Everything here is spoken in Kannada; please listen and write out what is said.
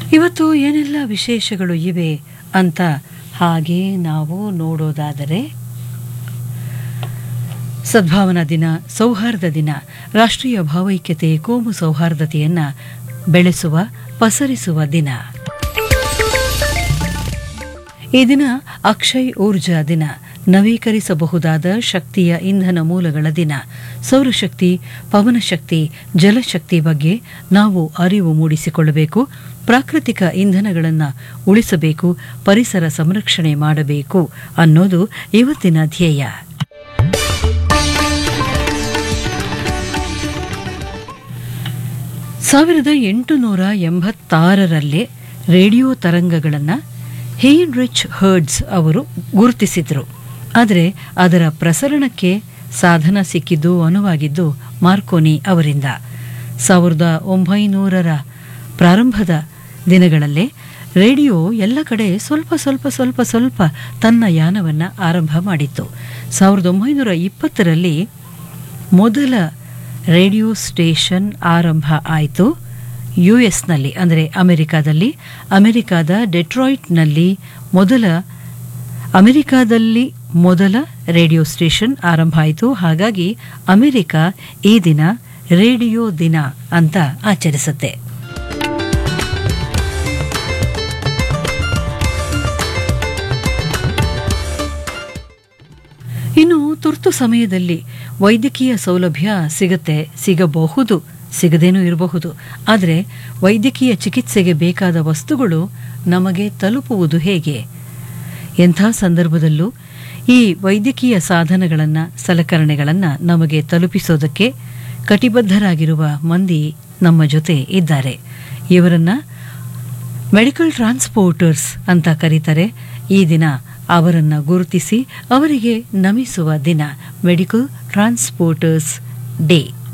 ಇವತ್ತು ಏನೆಲ್ಲ ವಿಶೇಷಗಳು ಇವೆ ಅಂತ ಹಾಗೆ ನಾವು ನೋಡೋದಾದರೆ ಸದ್ಭಾವನಾ ದಿನ ಸೌಹಾರ್ದ ದಿನ ರಾಷ್ಟ್ರೀಯ ಭಾವೈಕ್ಯತೆ ಕೋಮು ಸೌಹಾರ್ದತೆಯನ್ನು ಬೆಳೆಸುವ ಪಸರಿಸುವ ದಿನ ಈ ದಿನ ಅಕ್ಷಯ್ ಊರ್ಜಾ ದಿನ ನವೀಕರಿಸಬಹುದಾದ ಶಕ್ತಿಯ ಇಂಧನ ಮೂಲಗಳ ದಿನ ಸೌರಶಕ್ತಿ ಪವನಶಕ್ತಿ ಜಲಶಕ್ತಿ ಬಗ್ಗೆ ನಾವು ಅರಿವು ಮೂಡಿಸಿಕೊಳ್ಳಬೇಕು ಪ್ರಾಕೃತಿಕ ಇಂಧನಗಳನ್ನು ಉಳಿಸಬೇಕು ಪರಿಸರ ಸಂರಕ್ಷಣೆ ಮಾಡಬೇಕು ಅನ್ನೋದು ಇವತ್ತಿನ ಧ್ಯೇಯ ಸಾವಿರದ ಎಂಟುನೂರ ಎಂಬತ್ತಾರರಲ್ಲೇ ರೇಡಿಯೋ ತರಂಗಗಳನ್ನು ಹೇನ್ರಿಚ್ ಹರ್ಡ್ಸ್ ಅವರು ಗುರುತಿಸಿದರು ಆದರೆ ಅದರ ಪ್ರಸರಣಕ್ಕೆ ಸಾಧನ ಸಿಕ್ಕಿದ್ದು ಅನುವಾಗಿದ್ದು ಮಾರ್ಕೋನಿ ಅವರಿಂದ ಸಾವಿರದ ಒಂಬೈನೂರರ ಪ್ರಾರಂಭದ ದಿನಗಳಲ್ಲೇ ರೇಡಿಯೋ ಎಲ್ಲ ಕಡೆ ಸ್ವಲ್ಪ ಸ್ವಲ್ಪ ಸ್ವಲ್ಪ ಸ್ವಲ್ಪ ತನ್ನ ಯಾನವನ್ನು ಆರಂಭ ಮಾಡಿತ್ತು ಸಾವಿರದ ಒಂಬೈನೂರ ಇಪ್ಪತ್ತರಲ್ಲಿ ಮೊದಲ ರೇಡಿಯೋ ಸ್ಟೇಷನ್ ಆರಂಭ ಆಯಿತು ಯು ಎಸ್ನಲ್ಲಿ ಅಂದರೆ ಅಮೆರಿಕಾದಲ್ಲಿ ಅಮೆರಿಕಾದ ಡೆಟ್ರಾಯ್ಟ್ನಲ್ಲಿ ಮೊದಲ ಅಮೆರಿಕಾದಲ್ಲಿ ಮೊದಲ ರೇಡಿಯೋ ಸ್ಟೇಷನ್ ಆರಂಭ ಆಯಿತು ಹಾಗಾಗಿ ಅಮೆರಿಕ ಈ ದಿನ ರೇಡಿಯೋ ದಿನ ಅಂತ ಆಚರಿಸುತ್ತೆ ಇನ್ನು ತುರ್ತು ಸಮಯದಲ್ಲಿ ವೈದ್ಯಕೀಯ ಸೌಲಭ್ಯ ಸಿಗುತ್ತೆ ಸಿಗಬಹುದು ಸಿಗದೇನೂ ಇರಬಹುದು ಆದರೆ ವೈದ್ಯಕೀಯ ಚಿಕಿತ್ಸೆಗೆ ಬೇಕಾದ ವಸ್ತುಗಳು ನಮಗೆ ತಲುಪುವುದು ಹೇಗೆ ಎಂಥ ಸಂದರ್ಭದಲ್ಲೂ ಈ ವೈದ್ಯಕೀಯ ಸಾಧನಗಳನ್ನು ಸಲಕರಣೆಗಳನ್ನು ನಮಗೆ ತಲುಪಿಸೋದಕ್ಕೆ ಕಟಿಬದ್ಧರಾಗಿರುವ ಮಂದಿ ನಮ್ಮ ಜೊತೆ ಇದ್ದಾರೆ ಇವರನ್ನ ಮೆಡಿಕಲ್ ಟ್ರಾನ್ಸ್ಪೋರ್ಟರ್ಸ್ ಅಂತ ಕರೀತಾರೆ ಈ ದಿನ ಅವರನ್ನು ಗುರುತಿಸಿ ಅವರಿಗೆ ನಮಿಸುವ ದಿನ ಮೆಡಿಕಲ್ ಟ್ರಾನ್ಸ್ಪೋರ್ಟರ್ಸ್ ಡೇ